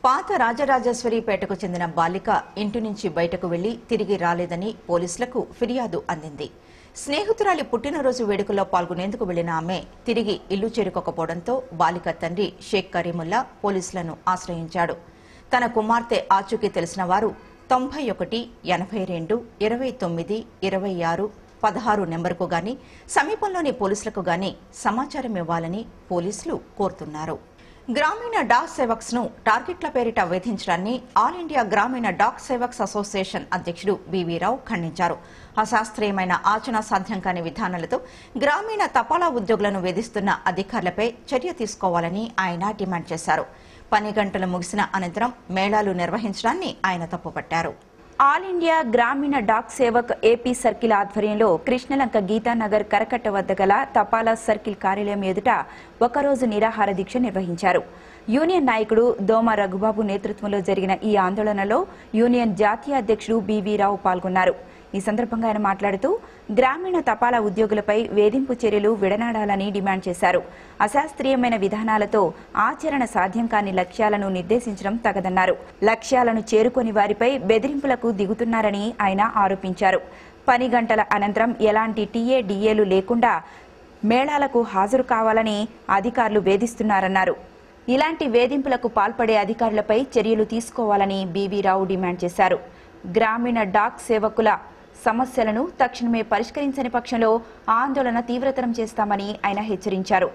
పాత రాజరాజేశ్వరిపేటకు చెందిన బాలిక ఇంటి నుంచి బయటకు వెళ్లి తిరిగి రాలేదని పోలీసులకు ఫిర్యాదు అందింది స్నేహితురాలి పుట్టినరోజు వేడుకలో పాల్గొనేందుకు వెళ్లిన ఆమె తిరిగి ఇల్లు చేరుకోకపోవడంతో బాలిక తండ్రి షేక్ కరీముల్లా పోలీసులను ఆశ్రయించాడు తన కుమార్తె ఆచూకీ తెలిసిన వారు తొంభై ఒకటి ఎనభై రెండు ఇరవై తొమ్మిది ఇరవై ఆరు పదహారు నెంబర్కు గాని సమీపంలోని పోలీసులకు గాని సమాచారం ఇవ్వాలని పోలీసులు కోరుతున్నారు గ్రామీణ డాక్ సేవక్స్ ను టార్గెట్ల పేరిట వేధించడాన్ని all India Gramin Dak Sevaks association అధ్యక్షుడు బివి రావు ఖండించారు అశాస్త్రీయమైన ఆచరణ సాధ్యం కాని విధానాలతో గ్రామీణ తపాలా ఉద్యోగులను వేధిస్తున్న అధికారులపై చర్య తీసుకోవాలని ఆయన డిమాండ్ చేశారు పని గంటలు ముగిసిన అనంతరం మేళాలు నిర్వహించడాన్ని ఆయన తప్పుపట్టారు all India Gramin Dak Sevak AP circle ఆధ్వర్యంలో కృష్ణలంక గీతానగర్ కరకట్ట వద్ద గల తపాలా సర్కిల్ కార్యాలయం ఎదుట ఒకరోజు నిరాహార దీక్ష నిర్వహించారు యూనియన్ నాయకుడు దోమ రఘుబాబు నేతృత్వంలో జరిగిన ఈ ఆందోళనలో యూనియన్ జాతీయ అధ్యక్షుడు బివి రావు పాల్గొన్నారు ఈ సందర్భంగా ఆయన మాట్లాడుతూ గ్రామీణ తపాలా ఉద్యోగులపై వేధింపు చర్యలు విడనాడాలని డిమాండ్ చేశారు అశాస్త్రీయమైన విధానాలతో ఆచరణ సాధ్యం కాని లక్ష్యాలను నిర్దేశించడం తగదన్నారు లక్ష్యాలను చేరుకొని వారిపై బెదిరింపులకు దిగుతున్నారని ఆయన ఆరోపించారు పని గంటల అనంతరం ఎలాంటి టీఏ డిఏలు లేకుండా మేళాలకు హాజరు కావాలని అధికారులు వేధిస్తున్నారన్నారు ఇలాంటి వేధింపులకు పాల్పడే అధికారులపై చర్యలు తీసుకోవాలని బీవీ రావు డిమాండ్ చేశారు గ్రామీణ డాక్ సేవకుల సమస్యలను తక్షణమే పరిష్కరించని పక్షంలో ఆందోళన తీవ్రతరం చేస్తామని ఆయన హెచ్చరించారు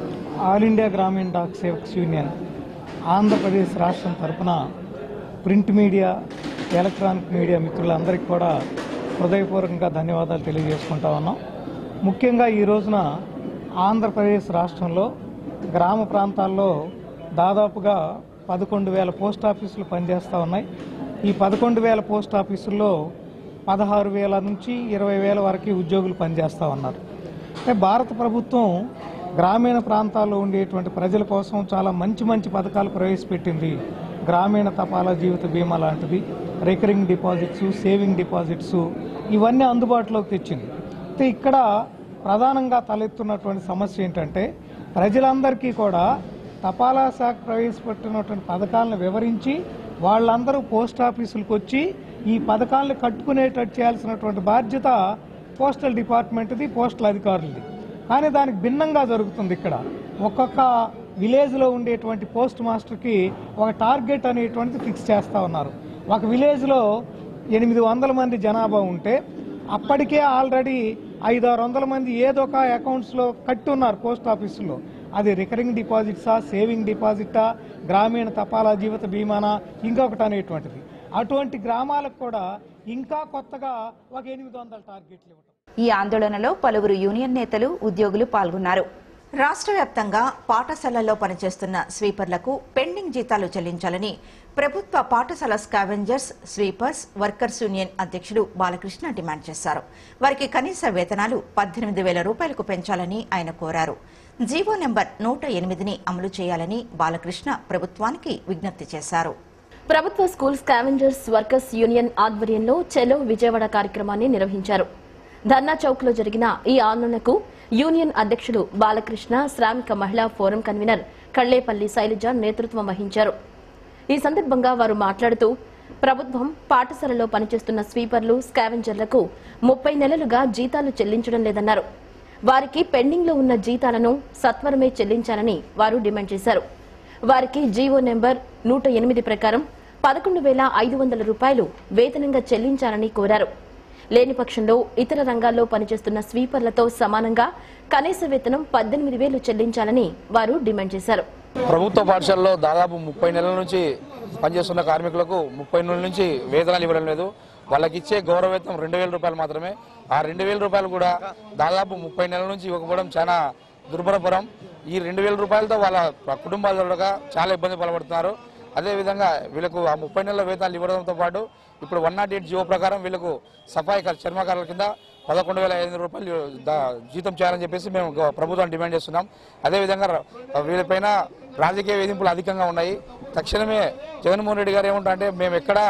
all India Gramin Dak Sevaks union Andhra Pradesh రాష్ట్రం తరపున ప్రింట్ మీడియా ఎలక్ట్రానిక్ మీడియా మిత్రులందరికీ కూడా హృదయపూర్వకంగా ధన్యవాదాలు తెలియజేసుకుంటా ఉన్నాం ముఖ్యంగా ఈ రోజున ఆంధ్రప్రదేశ్ రాష్ట్రంలో గ్రామ ప్రాంతాల్లో దాదాపుగా పదకొండు వేల పోస్ట్ ఆఫీసులు పనిచేస్తూ ఉన్నాయి ఈ పదకొండు వేల పోస్ట్ ఆఫీసుల్లో పదహారు వేల నుంచి ఇరవై వేల వరకు ఉద్యోగులు పనిచేస్తూ ఉన్నారు అంటే భారత ప్రభుత్వం గ్రామీణ ప్రాంతాల్లో ఉండేటువంటి ప్రజల కోసం చాలా మంచి మంచి పథకాలు ప్రవేశపెట్టింది గ్రామీణ తపాలా జీవిత బీమా లాంటిది రికరింగ్ డిపాజిట్స్ సేవింగ్ డిపాజిట్స్ ఇవన్నీ అందుబాటులోకి తెచ్చింది అయితే ఇక్కడ ప్రధానంగా తలెత్తున్నటువంటి సమస్య ఏంటంటే ప్రజలందరికీ కూడా తపాలా శాఖ ప్రవేశపెట్టినటువంటి పథకాలను వివరించి వాళ్ళందరూ పోస్ట్ ఆఫీసులకు వచ్చి ఈ పథకాలను కట్టుకునేటట్టు చేయాల్సినటువంటి బాధ్యత పోస్టల్ డిపార్ట్మెంట్ది పోస్టల్ అధికారులది కానీ దానికి భిన్నంగా జరుగుతుంది ఇక్కడ ఒక్కొక్క విలేజ్లో ఉండేటువంటి పోస్ట్ మాస్టర్కి ఒక టార్గెట్ అనేటువంటిది ఫిక్స్ చేస్తూ ఉన్నారు ఒక విలేజ్లో ఎనిమిది వందల మంది జనాభా ఉంటే అప్పటికే ఆల్రెడీ ఐదు ఆరు వందల మంది ఏదో ఒక అకౌంట్స్లో కట్టి ఉన్నారు పోస్ట్ ఆఫీసులో అది రికరింగ్ డిపాజిట్సా సేవింగ్ డిపాజిటా గ్రామీణ తపాలా జీవిత బీమానా ఇంకొకటి అనేటువంటిది అటువంటి గ్రామాలకు కూడా ఇంకా కొత్తగా ఒక ఎనిమిది వందల టార్గెట్లు ఇవ్వటం ఈ ఆందోళనలో పలువురు యూనియన్ నేతలు ఉద్యోగులు పాల్గొన్నారు రాష్ట్ర వ్యాప్తంగా పాఠశాలల్లో పనిచేస్తున్న స్వీపర్లకు పెండింగ్ జీతాలు చెల్లించాలని ప్రభుత్వ పాఠశాల స్కావెంజర్స్ స్వీపర్స్ వర్కర్స్ యూనియన్ అధ్యక్షుడు బాలకృష్ణ డిమాండ్ చేశారు వారికి కనీస వేతనాలు పద్దెనిమిది వేల రూపాయలకు పెంచాలని ఆయన కోరారు జీవో నెంబర్ నూట ఎనిమిదిని అమలు చేయాలని బాలకృష్ణ ప్రభుత్వానికి విజ్ఞప్తి చేశారు ప్రభుత్వ స్కూల్ స్కావెంజర్స్ వర్కర్స్ యూనియన్ ఆధ్వర్యంలో చెలో విజయవాడ కార్యక్రమాన్ని నిర్వహించారు ధర్నా చౌక్ లో జరిగిన ఈ ఆందోళనకు యూనియన్ అధ్యక్షుడు బాలకృష్ణ శ్రామిక మహిళా ఫోరం కన్వీనర్ కళ్లేపల్లి శైలజ నేతృత్వం వహించారు ఈ సందర్భంగా వారు మాట్లాడుతూ ప్రభుత్వం పాఠశాలలో పనిచేస్తున్న స్వీపర్లు స్కావెంజర్లకు ముప్పై నెలలుగా జీతాలు చెల్లించడం లేదన్నారు వారికి పెండింగ్ లో ఉన్న జీతాలను సత్వరమే చెల్లించాలని వారు డిమాండ్ చేశారు వారికి జీవో నెంబర్ నూట ఎనిమిది ప్రకారం పదకొండు వేల ఐదు వందల రూపాయలు వేతనంగా చెల్లించాలని కోరారు లేని పక్షంలో ఇతర రంగాల్లో పనిచేస్తున్న స్వీపర్లతో సమానంగా కనీస వేతనం పద్దెనిమిది వేలు చెల్లించాలని వారు డిమాండ్ చేశారు ప్రభుత్వ పాఠశాలలో దాదాపు ముప్పై నెలల నుంచి పనిచేస్తున్న కార్మికులకు ముప్పై నెలల నుంచి వేతనాలు ఇవ్వడం లేదు వాళ్ళకి ఇచ్చే గౌరవ వేతనం రెండు వేల రూపాయలు మాత్రమే ఆ రెండు వేల రూపాయలు కూడా దాదాపు ముప్పై నెలల నుంచి ఇవ్వకపోవడం చాలా దుర్భరపురం ఈ రెండు వేల రూపాయలతో వాళ్ళ కుటుంబాల ద్వారా చాలా ఇబ్బంది పడబడుతున్నారు అదేవిధంగా వీళ్ళకు ఆ ముప్పై నెలల వేతనాలు ఇవ్వడంతో పాటు ఇప్పుడు వన్ నాట్ ఎయిట్ జియో ప్రకారం వీళ్ళకు సఫాయి క- చర్మకారుల కింద పదకొండు వేల ఐదు వందల రూపాయలు దా- జీతం చేయాలని చెప్పేసి మేము గ- ప్రభుత్వాన్ని డిమాండ్ చేస్తున్నాం అదేవిధంగా ర- వీళ్ళపైన రాజకీయ వేధింపులు అధికంగా ఉన్నాయి తక్షణమే జగన్మోహన్ రెడ్డి గారు ఏమంటారంటే మేము ఎక్కడ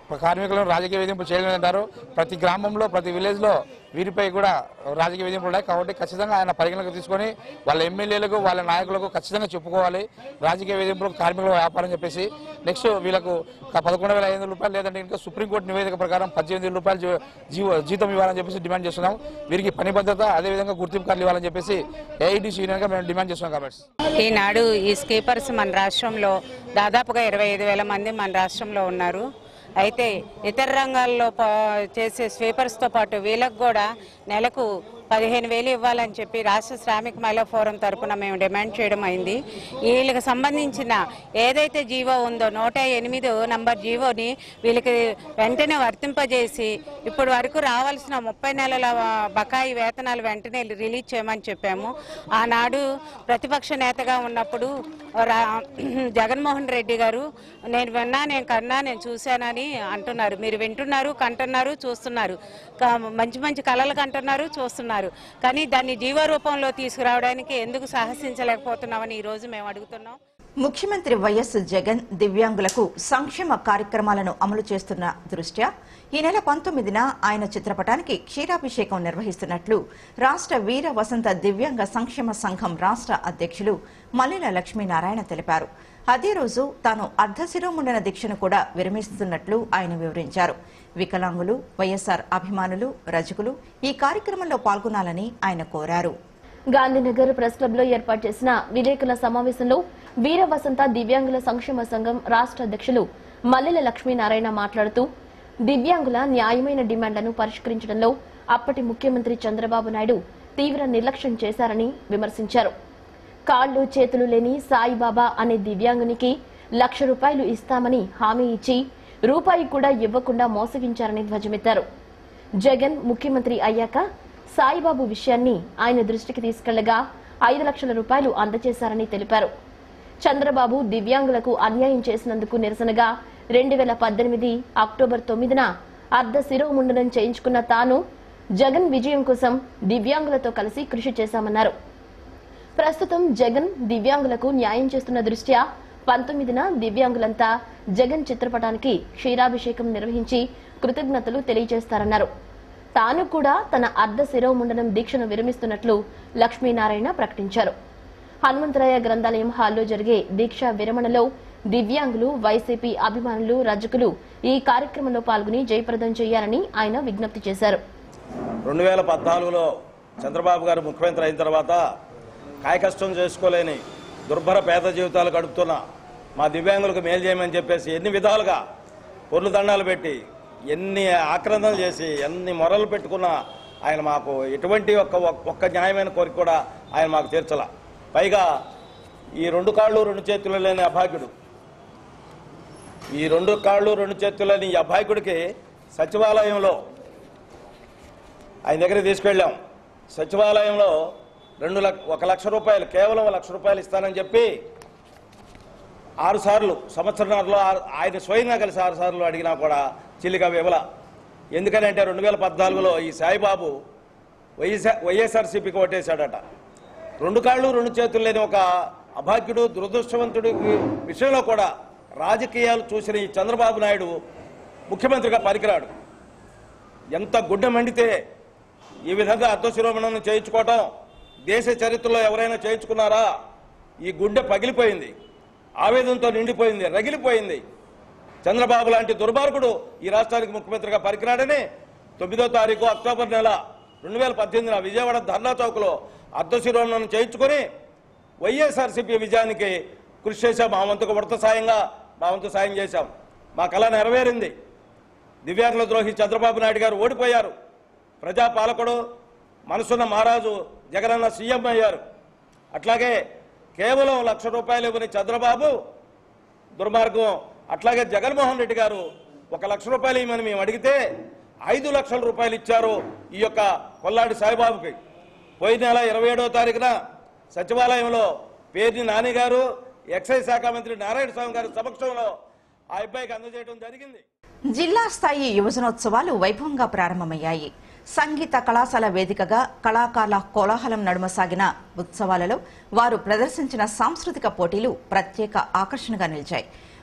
కార్మికులను రాజకీయ వేధింపు చేయలేదంటారు ప్రతి గ్రామంలో ప్రతి విలేజ్ లో వీరిపై కూడా రాజకీయ వేధింపులు ఉన్నాయి కాబట్టి ఖచ్చితంగా ఆయన పరిగణలోకి తీసుకొని వాళ్ళ ఎమ్మెల్యేలకు వాళ్ళ నాయకులకు ఖచ్చితంగా చెప్పుకోవాలి రాజకీయ వేధింపులకు కార్మికుల వ్యాపారం చెప్పేసి నెక్స్ట్ వీళ్ళకు ఒక పదకొండు వేల ఐదు వందల రూపాయలు లేదంటే ఇంకా సుప్రీంకోర్టు నివేదిక ప్రకారం పద్దెనిమిది వేల రూపాయలు జీ- జీవ జీతం ఇవ్వాలని చెప్పేసి డిమాండ్ చేస్తున్నాం వీరికి పని భద్రత అదేవిధంగా గుర్తింపు కార్డులు ఇవ్వాలని చెప్పేసి ఏఐటీసీ యూనియన్గా మేము డిమాండ్ చేస్తున్నాం కాబట్టి ఈనాడు ఈ స్కీపర్స్ మన రాష్ట్రంలో దాదాపుగా ఇరవై ఐదు వేల మంది మన రాష్ట్రంలో ఉన్నారు అయితే ఇతర రంగాల్లో ప- చేసే స్వీపర్స్తో పాటు వీళ్ళకు కూడా నెలకు పదిహేను వేలు ఇవ్వాలని చెప్పి రాష్ట్ర శ్రామిక మహిళా ఫోరం తరపున మేము డిమాండ్ చేయడం అయింది వీళ్ళకి సంబంధించిన ఏదైతే జీవో ఉందో నూట ఎనిమిది నంబర్ జీవోని వీళ్ళకి వెంటనే వర్తింపజేసి ఇప్పటి వరకు రావాల్సిన ముప్పై నెలల ఆ, బకాయి వేతనాలు వెంటనే రిలీజ్ చేయమని చెప్పాము ఆనాడు ప్రతిపక్ష నేతగా ఉన్నప్పుడు రా- జగన్మోహన్ రెడ్డి గారు నేను విన్నా నేను కన్నా నేను చూశానని అంటున్నారు మీరు వింటున్నారు కంటున్నారు చూస్తున్నారు క- మంచి మంచి కళలు కంటున్నారు చూస్తున్నారు కానీ దాన్ని జీవ రూపంలో తీసుకురావడానికి ఎందుకు సాహసించలేకపోతున్నామని ఈ రోజు మేము అడుగుతున్నాం ముఖ్యమంత్రి వైఎస్ జగన్ దివ్యాంగులకు సంక్షేమ కార్యక్రమాలను అమలు చేస్తున్న దృష్ట్యా ఈ నెల పంతొమ్మిదిన ఆయన చిత్రపటానికి క్షీరాభిషేకం నిర్వహిస్తున్నట్లు రాష్ట్ర వీర వసంత దివ్యాంగ సంక్షేమ సంఘం రాష్ట్ర అధ్యక్షులు మల్లెల లక్ష్మీనారాయణ తెలిపారు అదే రోజు తాను అర్ధశిరోముండన దీక్షను కూడా విరమిస్తున్నట్లు ఆయన వివరించారు వికలాంగులు వైఎస్సార్ అభిమానులు రజకులు ఈ కార్యక్రమంలో పాల్గొనాలని ఆయన కోరారు గాంధీనగర్ ప్రెస్ క్లబ్ లో ఏర్పాటు చేసిన విలేకరుల సమావేశంలో వీర వసంత దివ్యాంగుల సంక్షేమ సంఘం రాష్ట్ర అధ్యక్షులు మల్లెల లక్ష్మీనారాయణ మాట్లాడుతూ దివ్యాంగుల న్యాయమైన డిమాండ్లను పరిష్కరించడంలో అప్పటి ముఖ్యమంత్రి చంద్రబాబు నాయుడు తీవ్ర నిర్లక్ష్యం చేశారని విమర్శించారు కాళ్లు చేతులు లేని సాయిబాబా అనే దివ్యాంగునికి లక్ష రూపాయలు ఇస్తామని హామీ ఇచ్చి రూపాయి కూడా ఇవ్వకుండా మోసగించారని ధ్వజమెత్తారు జగన్ ముఖ్యమంత్రి అయ్యాక సాయిబాబు విషయాన్ని ఆయన దృష్టికి తీసుకెళ్లగా ఐదు లక్షల రూపాయలు అందజేశారని తెలిపారు చంద్రబాబు దివ్యాంగులకు అన్యాయం చేసినందుకు నిరసనగా రెండు వేల పద్దెనిమిది అక్టోబర్ తొమ్మిదిన అర్ధ శిరోముండనం చేయించుకున్న తాను జగన్ విజయం కోసం దివ్యాంగులతో కలిసి కృషి చేశామన్నారు ప్రస్తుతం జగన్ దివ్యాంగులకు న్యాయం చేస్తున్న దృష్ట్యా పంతొమ్మిదిన దివ్యాంగులంతా జగన్ చిత్రపటానికి క్షీరాభిషేకం నిర్వహించి కృతజ్ఞతలు తెలియజేస్తారన్నారు తాను కూడా తన అర్ధ శిరోముండనం దీక్షను విరమిస్తున్నట్లు లక్ష్మీనారాయణ ప్రకటించారు హనుమంతరాయ గ్రంథాలయం హాల్లో జరిగే దీక్షా విరమణలో దివ్యాంగులు వైసీపీ అభిమానులు రజకులు ఈ కార్యక్రమంలో పాల్గొని జయప్రదం చేయాలని ఆయన విజ్ఞప్తి చేశారు రెండు వేల పద్నాలుగులో చంద్రబాబు గారు ముఖ్యమంత్రి అయిన తర్వాత కాయకష్టం చేసుకోలేని దుర్భర పేద జీవితాలు గడుపుతున్న మా దివ్యాంగులకు మేలు చేయమని చెప్పేసి ఎన్ని విధాలుగా పొర్లు దండాలు పెట్టి ఎన్ని ఆక్రందనలు చేసి ఎన్ని మొరలు పెట్టుకున్నా ఆయన మాకు ఎటువంటి ఒక్క ఒక్క న్యాయమైన కోరిక కూడా ఆయన మాకు తీర్చల పైగా ఈ రెండు కాళ్ళు రెండు చేతులు లేని అభాగ్యుడు ఈ రెండు కాళ్ళు రెండు చేతులు లేని ఈ అభాగ్యుడికి సచివాలయంలో ఆయన దగ్గర తీసుకెళ్ళాం సచివాలయంలో రెండు లక్ష ఒక లక్ష రూపాయలు కేవలం ఒక లక్ష రూపాయలు ఇస్తానని చెప్పి ఆరు సార్లు సంవత్సరంలో ఆయన స్వయంగా కలిసి ఆరు సార్లు అడిగినా కూడా చిల్లిగా వివల ఎందుకనంటే రెండు వేల పద్నాలుగులో ఈ సాయిబాబు వైఎస్ఆర్ వైఎస్ఆర్సీపీకి ఓటేశాడట రెండు కాళ్ళు రెండు చేతులు లేని ఒక అభాగ్యుడు దురదృష్టవంతుడి విషయంలో కూడా రాజకీయాలు చూసిన ఈ చంద్రబాబు నాయుడు ముఖ్యమంత్రిగా పనికిరాడు ఎంత గుడ్డ మండితే ఈ విధంగా అర్థశిరోమణం చేయించుకోవటం దేశ చరిత్రలో ఎవరైనా చేయించుకున్నారా ఈ గుండె పగిలిపోయింది ఆవేదనతో నిండిపోయింది రగిలిపోయింది చంద్రబాబు లాంటి దుర్మార్గుడు ఈ రాష్ట్రానికి ముఖ్యమంత్రిగా పరికిరాడని తొమ్మిదో తారీఖు అక్టోబర్ నెల రెండు వేల పద్దెనిమిదిన విజయవాడ ధర్నా చౌక్లో అర్ధశిరోమణం చేయించుకొని వైఎస్ఆర్సీపీ విజయానికి కృషి చేశాం మా వంతుకు ఉడత సాయంగా మా వంతు సాయం చేశాం మా కళ నెరవేరింది దివ్యాంగుల ద్రోహి చంద్రబాబు నాయుడు గారు ఓడిపోయారు ప్రజాపాలకుడు మనసున్న మహారాజు జగనన్న సీఎం అయ్యారు అట్లాగే కేవలం లక్ష రూపాయలు ఇవ్వని చంద్రబాబు దుర్మార్గం అట్లాగే జగన్మోహన్ రెడ్డి గారు ఒక లక్ష రూపాయలు ఇవ్వమని మేము అడిగితే ఐదు లక్షల రూపాయలు ఇచ్చారు ఈ యొక్క కొల్లాడి సాయిబాబుకి పోయిన నెల ఇరవై ఏడవ తారీఖున సచివాలయంలో పేర్ని నాని గారు ఎక్సైజ్ శాఖ మంత్రి నారాయణ స్వామి గారి సమక్షంలో ఆ అబ్బాయికి అందజేయడం జరిగింది జిల్లా స్థాయి యువజనోత్సవాలు వైభవంగా ప్రారంభమయ్యాయి సంగీత కళాశాల వేదికగా కళాకారుల కోలాహలం నడుమ సాగిన ఉత్సవాలలో వారు ప్రదర్శించిన సాంస్కృతిక పోటీలు ప్రత్యేక ఆకర్షణగా నిలిచాయి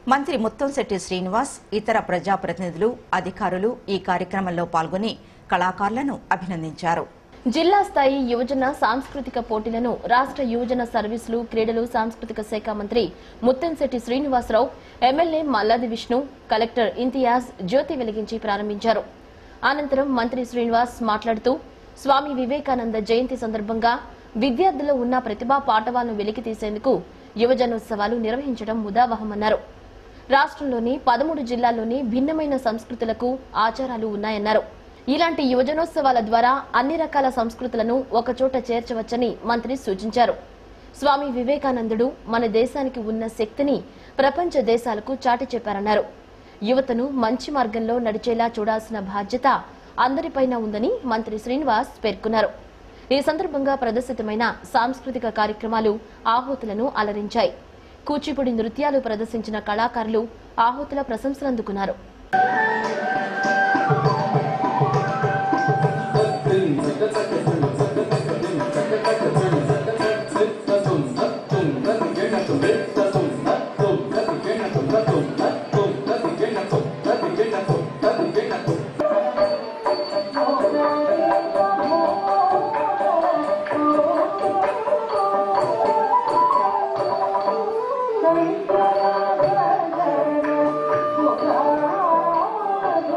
మంత్రి ముత్తంశెట్టి శ్రీనివాస్ ఇతర ప్రజాప్రతినిధులు అధికారులు ఈ కార్యక్రమంలో పాల్గొని కళాకారులను అభినందించారు జిల్లా స్థాయి యువజన సాంస్కృతిక పోటీలను రాష్ట్ర యువజన సర్వీసులు క్రీడలు సాంస్కృతిక శాఖ మంత్రి ముత్తంశెట్టి శ్రీనివాసరావు ఎమ్మెల్యే మల్లాది విష్ణు కలెక్టర్ ఇంతియాజ్ జ్యోతి వెలిగించి ప్రారంభించారు అనంతరం మంత్రి శ్రీనివాస్ మాట్లాడుతూ స్వామి వివేకానంద జయంతి సందర్భంగా విద్యార్థుల్లో ఉన్న ప్రతిభా పాఠవాలను వెలికి తీసేందుకు యువజనోత్సవాలు నిర్వహించడం ముదావహమన్నారు రాష్ట్రంలోని పదమూడు జిల్లాల్లోని భిన్నమైన సంస్కృతులకు ఆచారాలు ఉన్నాయన్నారు ఇలాంటి యువజనోత్సవాల ద్వారా అన్ని రకాల సంస్కృతులను ఒకచోట చేర్చవచ్చని మంత్రి సూచించారు స్వామి వివేకానందుడు మన దేశానికి ఉన్న శక్తిని ప్రపంచ దేశాలకు చాటి చెప్పారన్నారు యువతను మంచి మార్గంలో నడిచేలా చూడాల్సిన బాధ్యత అందరిపైన ఉందని మంత్రి శ్రీనివాస్ పేర్కొన్నారు ఈ సందర్భంగా ప్రదర్శితమైన సాంస్కృతిక కార్యక్రమాలు ఆహుతులను అలరించాయి కూచిపూడి నృత్యాలు ప్రదర్శించిన కళాకారులు ఆహుతుల ప్రశంసలందుకున్నారు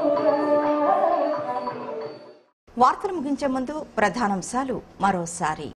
వార్తలు ముగించే ముందు ప్రధానాంశాలు మరోసారి